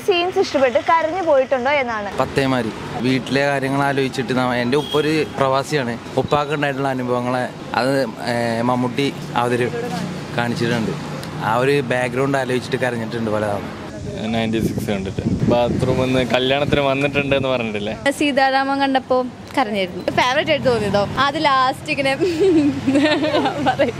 Scenes ഇഷ്ടപ്പെട്ട് കരഞ്ഞു പോയിട്ടുണ്ടോ എന്നാണ് പത്തേമാരി വീട്ടിലെ കാര്യങ്ങൾ ആലോചിച്ചിട്ട് നമ്മ- എൻ്റെ ഉപ്പ ഒരു പ്രവാസിയാണ് ഉപ്പാക്ക് ഉണ്ടായിട്ടുള്ള അനുഭവങ്ങളെ അത് ഏർ, മമ്മൂട്ടി അവതരി കാണിച്ചിട്ടുണ്ട് ആ ഒരു ബാക്ക്ഗ്രൗണ്ട് ആലോചിച്ചിട്ട് കരഞ്ഞിട്ടുണ്ട് പലതവണ നയൻറ്റി സിക്സ് കണ്ടിട്ട് ബാത്റൂമിൽ നിന്ന് കല്യാണത്തിന് വന്നിട്ടുണ്ട് എന്ന് പറഞ്ഞിട്ടില്ലേ സീതാരാമൻ കണ്ടപ്പോ കരഞ്ഞിരുന്നു ഫേവറേറ്റ് ആയിട്ട് തോന്നിയതോ അത് ലാസ്റ്റ് ഇങ്ങനെ പറയും.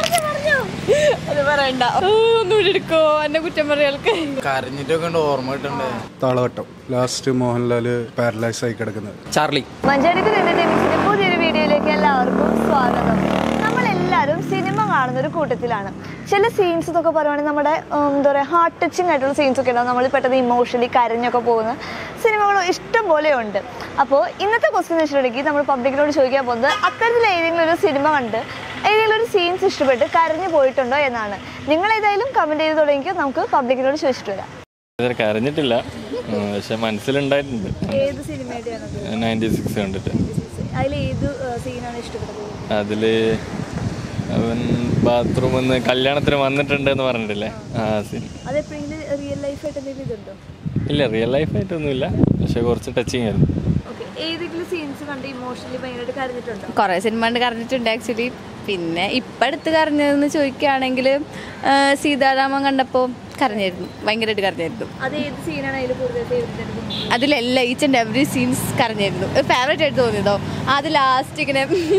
അത് പറയണ്ട ഓ, ഒന്നുകൂടി എടുക്കോ എന്നെ കുറ്റം പറയൾക്ക് കരഞ്ഞിട്ടൊക്കെ ഉണ്ട് ഓർമ്മ കിട്ടണ്ടേ താളവട്ടം ലാസ്റ്റ് മോഹൻലാൽ പാരലൈസ് ആയി കിടക്കുന്നത് ചാർലി മഞ്ചാടിക്ക് എന്റർടൈൻമെന്റ്സിന്റെ പുതിയൊരു വീഡിയോയിലേക്ക് എല്ലാവർക്കും സ്വാഗതം നമ്മളെല്ലാവരും സിനിമ കാണുന്ന ഒരു കൂട്ടത്തിലാണ് ചില സീൻസ് എന്നൊക്കെ പറയുവാണെങ്കിൽ നമ്മുടെ ഉം, എന്താ പറയുക ഹാർട്ട് ടച്ചിങ് ആയിട്ടുള്ള സീൻസ് ഒക്കെ ഉണ്ടാവും നമ്മൾ പെട്ടെന്ന് ഇമോഷണലി കരഞ്ഞൊക്കെ പോകുന്ന സിനിമകൾ ഇഷ്ടം പോലെ ഉണ്ട് അപ്പോൾ ഇന്നത്തെ ക്വസ്റ്റ്യൻ വെച്ചിട്ടുണ്ടെങ്കിൽ നമ്മൾ പബ്ലിക്കിനോട് ചോദിക്കാൻ പോകുന്നത് അത്തരത്തിൽ ഏതെങ്കിലും ഒരു സിനിമ കണ്ട് ഏതെങ്കിലും ഒരു സീൻസ് ഇഷ്ടപ്പെട്ട് കരഞ്ഞു പോയിട്ടുണ്ടോ എന്നാണ് നിങ്ങൾ ഏതായാലും കമൻറ്റ് ചെയ്ത് തുടങ്ങിയോ നമുക്ക് പബ്ലിക്കിനോട് ചോദിച്ചിട്ട് വരാം ഇതുവരെ കരഞ്ഞിട്ടില്ല ഉം, പക്ഷെ മനസ്സിലുണ്ടായിട്ടുണ്ട് ഏത് സിനിമയുടെയാണ് നയൻറ്റി സിക്സ് കണ്ടിട്ട് അതിൽ ഏത് സീനാണ് ഇഷ്ടപ്പെട്ടത് അതില് അവൻ ബാത്റൂമിൽ നിന്ന് കല്യാണത്തിന് വന്നിട്ടുണ്ട് എന്ന് പറഞ്ഞിട്ടില്ലേ ആ സീൻ അതെപ്പോഴെങ്കിലും റിയൽ ലൈഫായിട്ട് എന്തെങ്കിലും ഇതുണ്ടോ ഇല്ല റിയൽ ലൈഫായിട്ടൊന്നുമില്ല പക്ഷെ കുറച്ച് ടച്ചിങ് ആയിരുന്നു ഓക്കെ ഏതെങ്കിലും സീൻസ് കണ്ട് ഇമോഷണലി ഭയങ്കരമായിട്ട് കരഞ്ഞിട്ടുണ്ടോ കുറേ സിനിമ കണ്ട് കരഞ്ഞിട്ടുണ്ട് ആക്ച്വലി പിന്നെ ഇപ്പം അടുത്ത് കരഞ്ഞതെന്ന് ചോദിക്കുകയാണെങ്കിൽ സീതാരാമൻ കണ്ടപ്പോൾ കരഞ്ഞിരുന്നു ഭയങ്കരമായിട്ട് കരഞ്ഞിരുന്നു അത് ഏത് സീനാണ് അതിൽ കൂടുതൽ ഫേവറേറ്റ് ആയിട്ട് തോന്നുന്നത് അതിലെല്ലാം ഈച്ച് ആൻഡ് എവറി സീൻസ് കരഞ്ഞിരുന്നു ഫേവറേറ്റ് ആയിട്ട് തോന്നിയതോ അത് ലാസ്റ്റ് ഇങ്ങനെ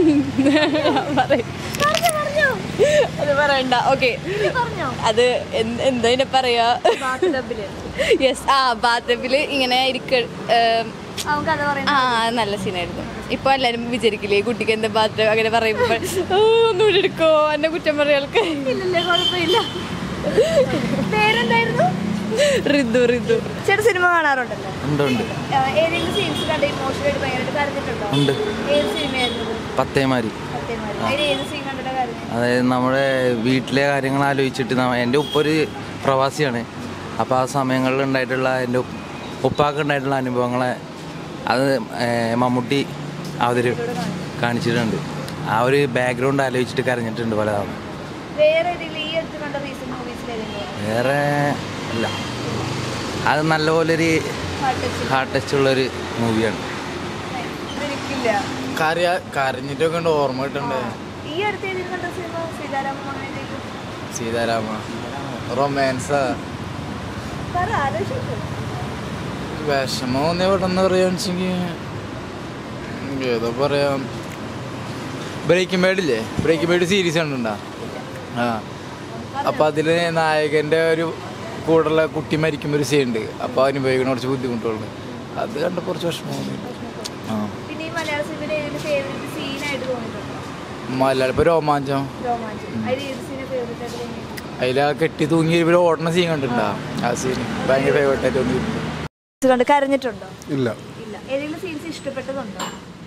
പറയും അത് പറയണ്ട ഓക്കെ പറഞ്ഞോ അത് എന്ത് എന്താ ഇതിനെ പറയാ ബാത്ടബില് യെസ് ആ ബാത്റൂമിൽ ഇങ്ങനെ ഇരിക്ക ഏം, അവൻ കഥ പറയുന്നത് ആ അത് നല്ല സീനായിരുന്നു ഇപ്പൊ എല്ലാരും വിചാരിക്കില്ലേ കുട്ടിക്ക് എന്താ ബാത്റൂം അങ്ങനെ പറയുമ്പോൾ "ഓ, ഒന്നുകൂടി എടുക്കോ എന്നെ കുറ്റം പറയൾക്ക് ഇല്ലല്ലേ കുഴപ്പമില്ല പേരെന്തായിരുന്നു ഋതു ഋതു ചേട്ടൻ സിനിമ കാണാറുണ്ടല്ലോ ഉണ്ട് ഉണ്ട് ആ, ഏതെങ്കിലും സീൻസ് കണ്ട് ഇമോഷണലായിട്ട് ഭയങ്കരമായിട്ട് കരഞ്ഞിട്ടുണ്ടോ ഉണ്ട് ഏത് സിനിമയായിരുന്നു പത്തേമാരി സത്യമായിട്ട് അതിൽ ഏത് സീൻ കണ്ടിട്ടാ കരഞ്ഞത് അതായത് നമ്മുടെ വീട്ടിലെ കാര്യങ്ങൾ ആലോചിച്ചിട്ട് നമ്മ- എൻ്റെ ഉപ്പ ഒരു പ്രവാസിയാണ് അപ്പോൾ ആ സമയങ്ങളിൽ ഉണ്ടായിട്ടുള്ള എൻ്റെ ഉപ്പ്- ഉപ്പാക്ക് ഉണ്ടായിട്ടുള്ള അനുഭവങ്ങളെ അത് ഏർ, മമ്മൂട്ടി അവതരി കാണിച്ചിട്ടുണ്ട് ആ ഒരു ബാക്ക്ഗ്രൗണ്ട് ആലോചിച്ചിട്ട് കരഞ്ഞിട്ടുണ്ട് പലതവണ വേറെ ഏതെങ്കിലും ഈ അടുത്ത് കണ്ട റീസെന്റ് മൂവീസിൽ ഏതെങ്കിലും വേറെ ഇല്ല അത് നല്ലപോലൊരു ഹാർട്ട് ടച്ച് ഉള്ളൊരു മൂവിയാണ് എനിക്കില്ല കരയാ കരഞ്ഞിട്ടൊക്കെ ഉണ്ട് ഓർമ്മ കിട്ടണ്ടേ ഈ അടുത്ത് ഏതെങ്കിലും കണ്ട സിനിമ സീതാരാമൻ അങ്ങനെ ഏതെങ്കിലും? സീതാരാമ റൊമാൻസ് പറ ആലോചിച്ചു വിഷമം ഒന്നേ പെട്ടെന്ന് പറയുകയാണെച്ചെങ്കിൽ ഏതോ പറയാം ബ്രേക്കിംഗ് ബാഡില്ലേ ബ്രേക്കിംഗ് ബാഡ് സീരീസ് കണ്ടിട്ടുണ്ടോ ആ അപ്പം അതിൽ നായകൻ്റെ ഒരു കൂടെയുള്ള കുട്ടി മരിക്കുമ്പോൾ ഒരു സീൻ ഉണ്ട് അപ്പോൾ അനുഭവിക്കുന്ന കുറച്ച് ബുദ്ധിമുട്ടുകളുണ്ട് അത് കണ്ടപ്പോൾ കുറച്ച് വിഷമം തോന്നി ആ പിന്നെ ഈ മലയാള സിനിമയിൽ ഏതെങ്കിലും ഫേവറേറ്റ് സീനായിട്ട് തോന്നിയിട്ടുണ്ടോ മലയാളം ഇപ്പോൾ രോമാഞ്ചം രോമാഞ്ചം അതിൽ ഏത് സീനാണ് ഫേവറേറ്റ് ആയിട്ട് തോന്നിയത് അതിൽ ആ കെട്ടി തൂങ്ങി ഇവർ ഓടണ സീൻ കണ്ടിട്ടുണ്ടോ ആ സീൻ ഭയങ്കര ഫേവറേറ്റ് ആയിട്ട് തോന്നിയിട്ടുണ്ട് കണ്ട് കരഞ്ഞിട്ടുണ്ടോ ഇല്ല ഇല്ല ഏതെങ്കിലും സീൻസ് ഇഷ്ടപ്പെട്ടതുണ്ടോ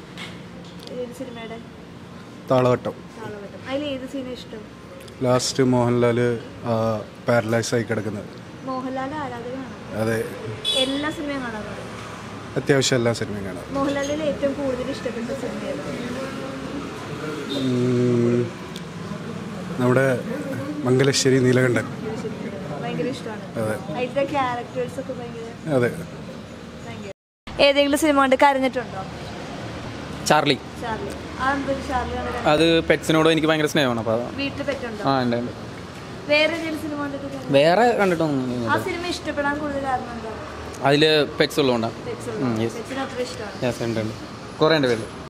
ഏത് സിനിമയുടെ താളവട്ടം താളവട്ടം അതിൽ ഏത് സീനാണ് ഇഷ്ടം ലാസ്റ്റ് മോഹൻലാൽ പാരലൈസ് ആയി കിടക്കുന്നത് മോഹൻലാൽ ആരാധകനാണ് അതെ എല്ലാ സിനിമയും കാണാറുണ്ട് അത്യാവശ്യം എല്ലാ സിനിമയും കാണാം മോഹൻലാലിൽ ഏറ്റവും കൂടുതൽ ഇഷ്ടപ്പെട്ട സിനിമ ഏതാണ് ഉം, നമ്മുടെ മംഗലശ്ശേരി നീലകണ്ഠൻ ഭയങ്കര ഇഷ്ടമാണ് അതെ അതിലത്തെ ക്യാരക്ടേഴ്സ് ഒക്കെ ഭയങ്കര അതെ ഭയങ്കര ഏതെങ്കിലും സിനിമ കണ്ട് കരഞ്ഞിട്ടുണ്ടോ ചാർലി ചാർലി അതെന്തൊരു ചാർലി കണ്ട് അത് പെറ്റ്സിനോട് എനിക്ക് ഭയങ്കര സ്നേഹമാണ് അപ്പോൾ വീട്ടിൽ പറ്റുണ്ടോ ആ ഉണ്ട് ഉണ്ട് വേറെ ഏതെങ്കിലും സിനിമ കണ്ടിട്ട് കരഞ്ഞോ? വേറെ കണ്ടിട്ടൊന്നും ആ സിനിമ ഇഷ്ടപ്പെടാൻ കൂടുതൽ കാരണം എന്താ അതിൽ പെറ്റ്സ് ഉള്ളതുകൊണ്ടാണ് പെറ്റ്സ് ഉം, yes. പെറ്റ്സിന് അത്ര ഇഷ്ടമാണ് യെസ് ഉണ്ട് ഉണ്ട് കുറേ ഉണ്ട് പേര്